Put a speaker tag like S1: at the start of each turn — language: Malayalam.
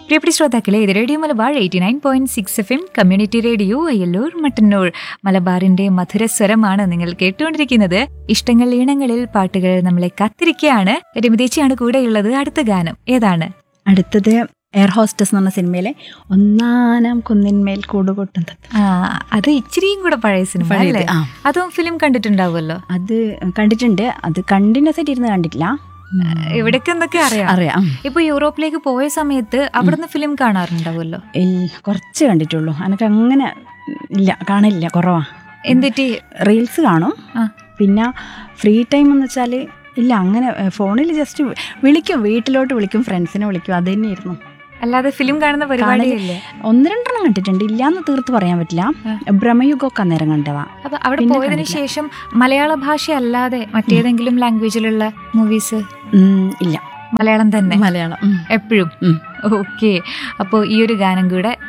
S1: പ്രിയപ്പെട്ട ശ്രോതാക്കളെ ഇത് radio Malabar eighty nine point six F M community radio Ayyalloor Mattannur മലബാറിന്റെ മധുരസ്വരമാണ് നിങ്ങൾ കേട്ടുകൊണ്ടിരിക്കുന്നത് ഇഷ്ടങ്ങൾ ഈണങ്ങളിൽ പാട്ടുകൾ നമ്മളെ കാത്തിരിക്കുകയാണ് രമിതേച്ചിയാണ് കൂടെയുള്ളത് അടുത്ത ഗാനം ഏതാണ്
S2: അടുത്തത് എയർ ഹോസ്റ്റസ് എന്ന് പറഞ്ഞ സിനിമയിലെ ഒന്നാനാം കുന്നിന്മേൽ കൂടുകൊട്ടും തത്ത
S1: ആ അത് ഇച്ചിരിയും കൂടെ പഴയ സിനിമ
S2: പഴയത്,
S1: അല്ലേ
S2: ആ.
S1: അതും ഫിലിം കണ്ടിട്ടുണ്ടാവുമല്ലോ
S2: അത് കണ്ടിട്ടുണ്ട് അത് കണ്ടിന്യൂസ് ആയിട്ട് ഇരുന്ന് കണ്ടിട്ടില്ല
S1: എവിടേക്ക് എന്തൊക്കെ അറിയാം
S2: അറിയാം
S1: ഇപ്പൊ യൂറോപ്പിലേക്ക് പോയ സമയത്ത് അവിടുന്ന് ഫിലിം കാണാറുണ്ടാവുമല്ലോ
S2: ഇല്ല, കുറച്ച് കണ്ടിട്ടുള്ളൂ എനിക്ക് അങ്ങനെ ഇല്ല കാണില്ല കുറവാ
S1: എന്നിട്ട്
S2: റീൽസ് കാണും
S1: ആ.
S2: പിന്നെ ഫ്രീ ടൈം എന്ന് വെച്ചാൽ ഇല്ല അങ്ങനെ ഫോണിൽ ജസ്റ്റ് വിളിക്കും വീട്ടിലോട്ട് വിളിക്കും ഫ്രണ്ട്സിനെ വിളിക്കും അത് തന്നെയായിരുന്നു
S1: അല്ലാതെ ഫിലിം കാണുന്ന പരിപാടിയില്ല
S2: ഒന്ന് രണ്ടെണ്ണം കണ്ടിട്ടുണ്ട് ഇല്ലാന്ന് തീർത്ത് പറയാൻ പറ്റില്ല ഭ്രമയുഗമൊക്കെ അന്നേരം കണ്ടതാ
S1: അപ്പൊ അവിടെ
S2: പിന്നെ
S1: പോയതിനു
S2: കണ്ടില്ല.
S1: ശേഷം മലയാള ഭാഷ അല്ലാതെ മറ്റേതെങ്കിലും ലാംഗ്വേജിലുള്ള മൂവീസ്
S2: ഉം, ഇല്ല
S1: മലയാളം തന്നെ
S2: മലയാളം ഉം.
S1: എപ്പോഴും
S2: ഉം.
S1: ഓക്കെ അപ്പോൾ ഈ ഒരു ഗാനം കൂടെ